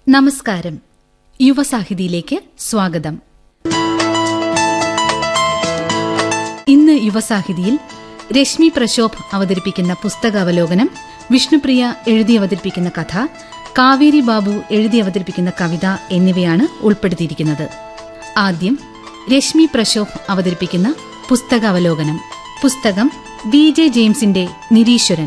നമസ്കാരം യുവസാഹിതിയിലേക്ക് സ്വാഗതം ഇന്ന് യുവസാഹിതിയിൽ രശ്മി പ്രശോഭ് അവതരിപ്പിക്കുന്ന പുസ്തകാവലോകനം വിഷ്ണുപ്രിയ എഴുതി അവതരിപ്പിക്കുന്ന കഥ കാവേരി ബാബു എഴുതി അവതരിപ്പിക്കുന്ന കവിത എന്നിവയാണ് ഉൾപ്പെടുത്തിയിരിക്കുന്നത് ആദ്യം രശ്മി പ്രശോഭ് അവതരിപ്പിക്കുന്ന പുസ്തകാവലോകനം പുസ്തകം വി ജെ ജെയിംസിന്റെ നിരീശ്വരൻ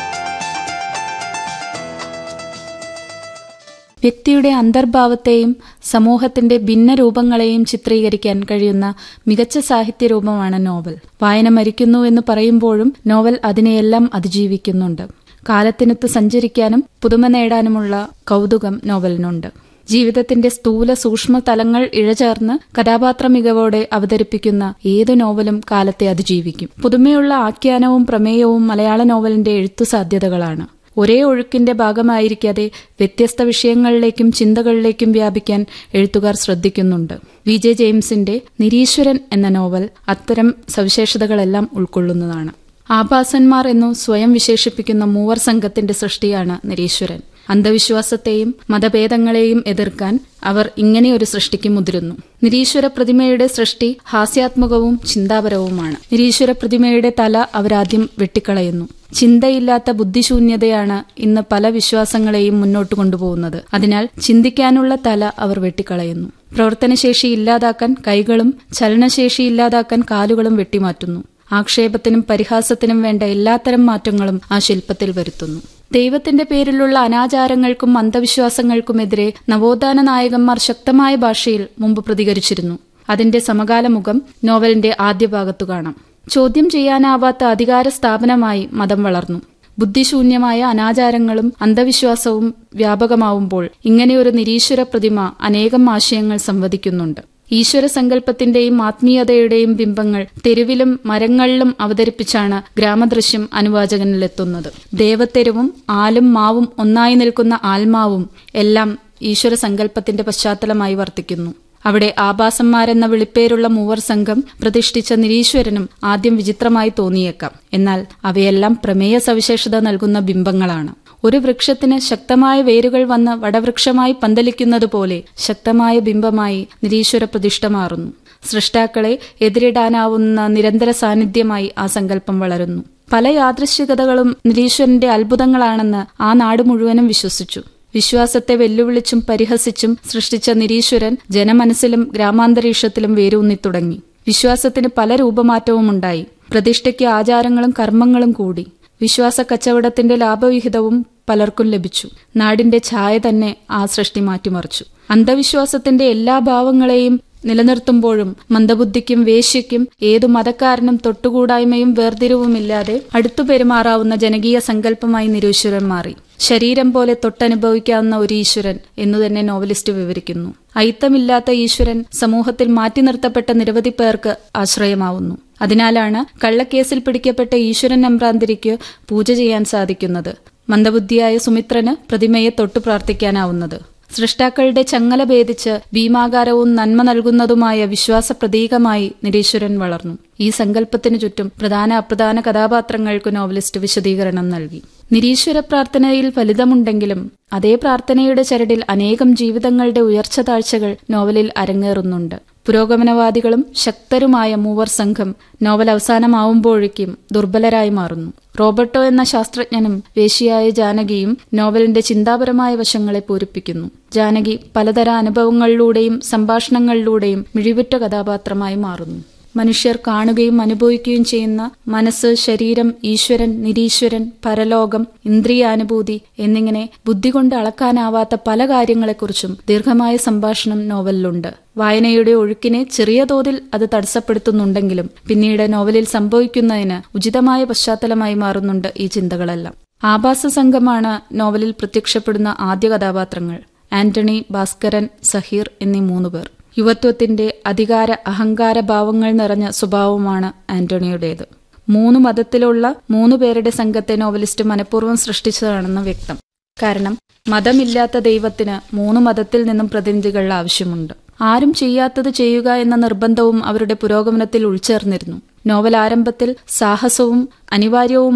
വ്യക്തിയുടെ അന്തർഭാവത്തെയും സമൂഹത്തിന്റെ ഭിന്നരൂപങ്ങളെയും ചിത്രീകരിക്കാൻ കഴിയുന്ന മികച്ച സാഹിത്യരൂപമാണ് നോവൽ വായന മരിക്കുന്നു എന്ന് പറയുമ്പോഴും നോവൽ അതിനെയെല്ലാം അതിജീവിക്കുന്നുണ്ട് കാലത്തിനൊത്ത് സഞ്ചരിക്കാനും പുതുമ നേടാനുമുള്ള കൗതുകം നോവലിനുണ്ട് ജീവിതത്തിന്റെ സ്ഥൂല സൂക്ഷ്മ തലങ്ങൾ ഇഴചേർന്ന് കഥാപാത്ര മികവോടെ അവതരിപ്പിക്കുന്ന ഏതു നോവലും കാലത്തെ അതിജീവിക്കും പുതുമയുള്ള ആഖ്യാനവും പ്രമേയവും മലയാള നോവലിന്റെ എഴുത്തു സാധ്യതകളാണ് ഒരേ ഒഴുക്കിന്റെ ഭാഗമായിരിക്കാതെ വ്യത്യസ്ത വിഷയങ്ങളിലേക്കും ചിന്തകളിലേക്കും വ്യാപിക്കാൻ എഴുത്തുകാർ ശ്രദ്ധിക്കുന്നുണ്ട് വി ജെ ജെയിംസിന്റെ നിരീശ്വരൻ എന്ന നോവൽ അത്തരം സവിശേഷതകളെല്ലാം ഉൾക്കൊള്ളുന്നതാണ് ആഭാസന്മാർ എന്നു സ്വയം വിശേഷിപ്പിക്കുന്ന മൂവർ സംഘത്തിന്റെ സൃഷ്ടിയാണ് നിരീശ്വരൻ അന്ധവിശ്വാസത്തെയും മതഭേദങ്ങളെയും എതിർക്കാൻ അവർ ഇങ്ങനെയൊരു സൃഷ്ടിക്ക് മുതിരുന്നു നിരീശ്വര പ്രതിമയുടെ സൃഷ്ടി ഹാസ്യാത്മകവും ചിന്താപരവുമാണ് നിരീശ്വര പ്രതിമയുടെ തല അവരാദ്യം വെട്ടിക്കളയുന്നു ചിന്തയില്ലാത്ത ബുദ്ധിശൂന്യതയാണ് ഇന്ന് പല വിശ്വാസങ്ങളെയും മുന്നോട്ട് കൊണ്ടുപോകുന്നത് അതിനാൽ ചിന്തിക്കാനുള്ള തല അവർ വെട്ടിക്കളയുന്നു പ്രവർത്തനശേഷി ഇല്ലാതാക്കാൻ കൈകളും ചലനശേഷി ഇല്ലാതാക്കാൻ കാലുകളും വെട്ടിമാറ്റുന്നു ആക്ഷേപത്തിനും പരിഹാസത്തിനും വേണ്ട എല്ലാത്തരം മാറ്റങ്ങളും ആ ശില്പത്തിൽ വരുത്തുന്നു ദൈവത്തിന്റെ പേരിലുള്ള അനാചാരങ്ങൾക്കും അന്ധവിശ്വാസങ്ങൾക്കുമെതിരെ നവോത്ഥാന നായകന്മാർ ശക്തമായ ഭാഷയിൽ മുമ്പ് പ്രതികരിച്ചിരുന്നു അതിന്റെ സമകാല മുഖം നോവലിന്റെ ആദ്യ ഭാഗത്തു കാണാം ചോദ്യം ചെയ്യാനാവാത്ത അധികാര സ്ഥാപനമായി മതം വളർന്നു ബുദ്ധിശൂന്യമായ അനാചാരങ്ങളും അന്ധവിശ്വാസവും വ്യാപകമാവുമ്പോൾ ഇങ്ങനെയൊരു നിരീശ്വര പ്രതിമ അനേകം ആശയങ്ങൾ സംവദിക്കുന്നുണ്ട് ഈശ്വര സങ്കല്പത്തിന്റെയും ആത്മീയതയുടെയും ബിംബങ്ങൾ തെരുവിലും മരങ്ങളിലും അവതരിപ്പിച്ചാണ് ഗ്രാമദൃശ്യം അനുവാചകനിലെത്തുന്നത് ദേവത്തെരുവും ആലും മാവും ഒന്നായി നിൽക്കുന്ന ആത്മാവും എല്ലാം ഈശ്വര സങ്കല്പത്തിന്റെ പശ്ചാത്തലമായി വർത്തിക്കുന്നു അവിടെ ആഭാസന്മാരെന്ന വിളിപ്പേരുള്ള മൂവർ സംഘം പ്രതിഷ്ഠിച്ച നിരീശ്വരനും ആദ്യം വിചിത്രമായി തോന്നിയേക്കാം എന്നാൽ അവയെല്ലാം പ്രമേയ സവിശേഷത നൽകുന്ന ബിംബങ്ങളാണ് ഒരു വൃക്ഷത്തിന് ശക്തമായ വേരുകൾ വന്ന് വടവൃക്ഷമായി പന്തലിക്കുന്നതുപോലെ ശക്തമായ ബിംബമായി നിരീശ്വര പ്രതിഷ്ഠ മാറുന്നു സൃഷ്ടാക്കളെ എതിരിടാനാവുന്ന നിരന്തര സാന്നിധ്യമായി ആ സങ്കല്പം വളരുന്നു പല യാദൃശ്ചികതകളും നിരീശ്വരന്റെ അത്ഭുതങ്ങളാണെന്ന് ആ നാട് മുഴുവനും വിശ്വസിച്ചു വിശ്വാസത്തെ വെല്ലുവിളിച്ചും പരിഹസിച്ചും സൃഷ്ടിച്ച നിരീശ്വരൻ ജനമനസ്സിലും ഗ്രാമാന്തരീക്ഷത്തിലും വേരൂന്നി തുടങ്ങി വിശ്വാസത്തിന് പല രൂപമാറ്റവും ഉണ്ടായി പ്രതിഷ്ഠയ്ക്ക് ആചാരങ്ങളും കർമ്മങ്ങളും കൂടി വിശ്വാസ കച്ചവടത്തിന്റെ ലാഭവിഹിതവും പലർക്കും ലഭിച്ചു നാടിന്റെ ഛായ തന്നെ ആ സൃഷ്ടി മാറ്റിമറിച്ചു അന്ധവിശ്വാസത്തിന്റെ എല്ലാ ഭാവങ്ങളെയും നിലനിർത്തുമ്പോഴും മന്ദബുദ്ധിക്കും വേശ്യയ്ക്കും ഏതു മതക്കാരനും തൊട്ടുകൂടായ്മയും വേർതിരിവുമില്ലാതെ അടുത്തു പെരുമാറാവുന്ന ജനകീയ സങ്കല്പമായി നിരീശ്വരൻ മാറി ശരീരം പോലെ തൊട്ടനുഭവിക്കാവുന്ന ഒരു ഈശ്വരൻ എന്നു തന്നെ നോവലിസ്റ്റ് വിവരിക്കുന്നു അയിത്തമില്ലാത്ത ഈശ്വരൻ സമൂഹത്തിൽ മാറ്റി നിർത്തപ്പെട്ട നിരവധി പേർക്ക് ആശ്രയമാവുന്നു അതിനാലാണ് കള്ളക്കേസിൽ പിടിക്കപ്പെട്ട ഈശ്വരൻ നമ്പ്രാന്തിരിക്ക് പൂജ ചെയ്യാൻ സാധിക്കുന്നത് മന്ദബുദ്ധിയായ സുമിത്രന് പ്രതിമയെ തൊട്ടു പ്രാർത്ഥിക്കാനാവുന്നത് സൃഷ്ടാക്കളുടെ ചങ്ങല ഭേദിച്ച് ഭീമാകാരവും നന്മ നൽകുന്നതുമായ വിശ്വാസ പ്രതീകമായി നിരീശ്വരൻ വളർന്നു ഈ സങ്കല്പത്തിനു ചുറ്റും പ്രധാന അപ്രധാന കഥാപാത്രങ്ങൾക്ക് നോവലിസ്റ്റ് വിശദീകരണം നൽകി നിരീശ്വര പ്രാർത്ഥനയിൽ ഫലിതമുണ്ടെങ്കിലും അതേ പ്രാർത്ഥനയുടെ ചരടിൽ അനേകം ജീവിതങ്ങളുടെ ഉയർച്ച താഴ്ചകൾ നോവലിൽ അരങ്ങേറുന്നുണ്ട് പുരോഗമനവാദികളും ശക്തരുമായ മൂവർ സംഘം നോവൽ അവസാനമാവുമ്പോഴേക്കും ദുർബലരായി മാറുന്നു റോബർട്ടോ എന്ന ശാസ്ത്രജ്ഞനും വേശിയായ ജാനകിയും നോവലിന്റെ ചിന്താപരമായ വശങ്ങളെ പൂരിപ്പിക്കുന്നു ജാനകി പലതര അനുഭവങ്ങളിലൂടെയും സംഭാഷണങ്ങളിലൂടെയും മിഴിവുറ്റ കഥാപാത്രമായി മാറുന്നു മനുഷ്യർ കാണുകയും അനുഭവിക്കുകയും ചെയ്യുന്ന മനസ്സ് ശരീരം ഈശ്വരൻ നിരീശ്വരൻ പരലോകം ഇന്ദ്രിയാനുഭൂതി എന്നിങ്ങനെ ബുദ്ധി കൊണ്ട് അളക്കാനാവാത്ത പല കാര്യങ്ങളെക്കുറിച്ചും ദീർഘമായ സംഭാഷണം നോവലിലുണ്ട് വായനയുടെ ഒഴുക്കിനെ ചെറിയ തോതിൽ അത് തടസ്സപ്പെടുത്തുന്നുണ്ടെങ്കിലും പിന്നീട് നോവലിൽ സംഭവിക്കുന്നതിന് ഉചിതമായ പശ്ചാത്തലമായി മാറുന്നുണ്ട് ഈ ചിന്തകളെല്ലാം ആഭാസ സംഘമാണ് നോവലിൽ പ്രത്യക്ഷപ്പെടുന്ന ആദ്യ കഥാപാത്രങ്ങൾ ആന്റണി ഭാസ്കരൻ സഹീർ എന്നീ മൂന്നുപേർ യുവത്വത്തിന്റെ അധികാര അഹങ്കാര ഭാവങ്ങൾ നിറഞ്ഞ സ്വഭാവമാണ് ആന്റണിയുടേത് മൂന്ന് മതത്തിലുള്ള മൂന്ന് പേരുടെ സംഘത്തെ നോവലിസ്റ്റ് മനഃപൂർവ്വം സൃഷ്ടിച്ചതാണെന്ന് വ്യക്തം കാരണം മതമില്ലാത്ത ദൈവത്തിന് മൂന്ന് മതത്തിൽ നിന്നും പ്രതിനിധികൾ ആവശ്യമുണ്ട് ആരും ചെയ്യാത്തത് ചെയ്യുക എന്ന നിർബന്ധവും അവരുടെ പുരോഗമനത്തിൽ ഉൾച്ചേർന്നിരുന്നു നോവൽ ആരംഭത്തിൽ സാഹസവും അനിവാര്യവും